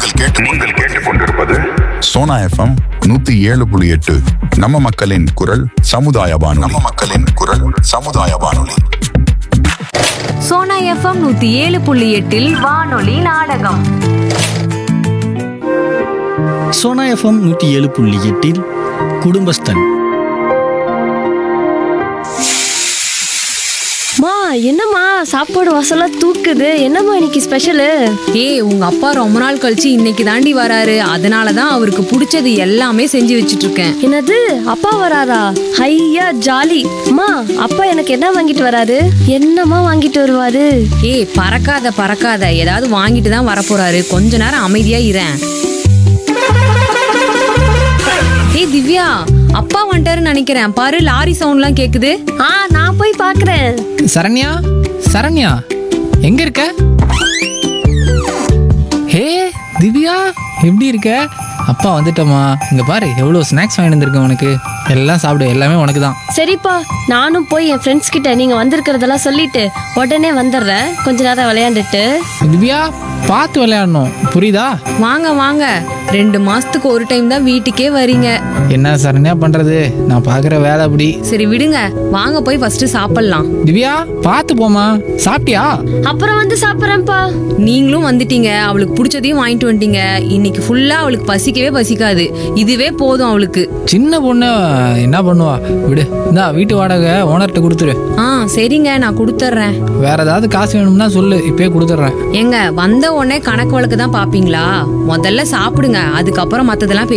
நீங்கள் கேட்டு நீங்கள் கேட்டுக்கொண்டிருப்பது சோனா எஃப்எம் நூத்தி ஏழு புள்ளி எட்டு நம்ம மக்களின் குரல் சமுதாய வானொலி நம்ம மக்களின் குரல் சமுதாய வானொலி சோனா எஃப்எம் நூத்தி ஏழு புள்ளி எட்டில் வானொலி நாடகம் சோனா எஃப்எம் நூற்றி ஏழு புள்ளி எட்டில் குடும்பஸ்தன் மா என்னம்மா சாப்பாடு வாசலா தூக்குது என்னம்மா இன்னைக்கு ஸ்பெஷலு ஏய் உங்க அப்பா ரொம்ப நாள் கழிச்சு இன்னைக்கு தாண்டி வராரு அதனால தான் அவருக்கு பிடிச்சது எல்லாமே செஞ்சு வச்சிட்டு இருக்கேன் என்னது அப்பா வராரா ஹையா ஜாலி அம்மா அப்பா எனக்கு என்ன வாங்கிட்டு வராரு என்னம்மா வாங்கிட்டு வருவாரு ஏய் பறக்காத பறக்காத ஏதாவது வாங்கிட்டு தான் வரப்போறாரு கொஞ்ச நேரம் அமைதியா இரேன் ஏய் திவ்யா அப்பா வந்துட்டாருன்னு நினைக்கிறேன் பாரு லாரி சவுண்ட்லாம் கேக்குது ஆ நான் போய் பார்க்கறேன் சரண்யா சரண்யா எங்க இருக்க ஹே திவ்யா எப்படி இருக்க அப்பா வந்துட்டோமா இங்க பாரு எவ்வளோ ஸ்நாக்ஸ் வாங்கிட்டு வந்திருக்கேன் உனக்கு எல்லாம் சாப்பிடு எல்லாமே உனக்கு தான் சரிப்பா நானும் போய் என் ஃப்ரெண்ட்ஸ் கிட்ட நீங்க வந்திருக்கிறதெல்லாம் சொல்லிட்டு உடனே வந்துடுறேன் கொஞ்ச நேரம் விளையாண்டுட்டு திவ்யா பார்த்து விளையாடணும் புரியுதா வாங்க வாங்க ரெண்டு மாசத்துக்கு ஒரு டைம் தான் வீட்டுக்கே வரீங்க என்ன சரண்யா பண்றது நான் பார்க்குற வேலை அப்படி சரி விடுங்க வாங்க போய் ஃபர்ஸ்ட் சாப்பிடலாம் திவ்யா பார்த்து போமா சாப்பிட்டியா அப்புறம் வந்து சாப்பிட்றேன்ப்பா நீங்களும் வந்துட்டீங்க அவளுக்கு பிடிச்சதையும் வாங்கிட்டு வந்துட்டீங்க இன்னைக்கு ஃபுல்லா அவளுக்கு பசிக்கவே பசிக்காது இதுவே போதும் அவளுக்கு சின்ன பொண்ணு என்ன பண்ணுவா விடு இந்தா வீட்டு வாடகை ஓனர்கிட்ட கொடுத்துரு ஆ சரிங்க நான் கொடுத்துட்றேன் வேற ஏதாவது காசு வேணும்னா சொல்லு இப்பயே கொடுத்துட்றேன் ஏங்க வந்த உடனே கணக்கு வழக்கு தான் பாப்பீங்களா முதல்ல சாப்பிடுங்க அதுக்கப்புறம் மத்ததெல்லாம்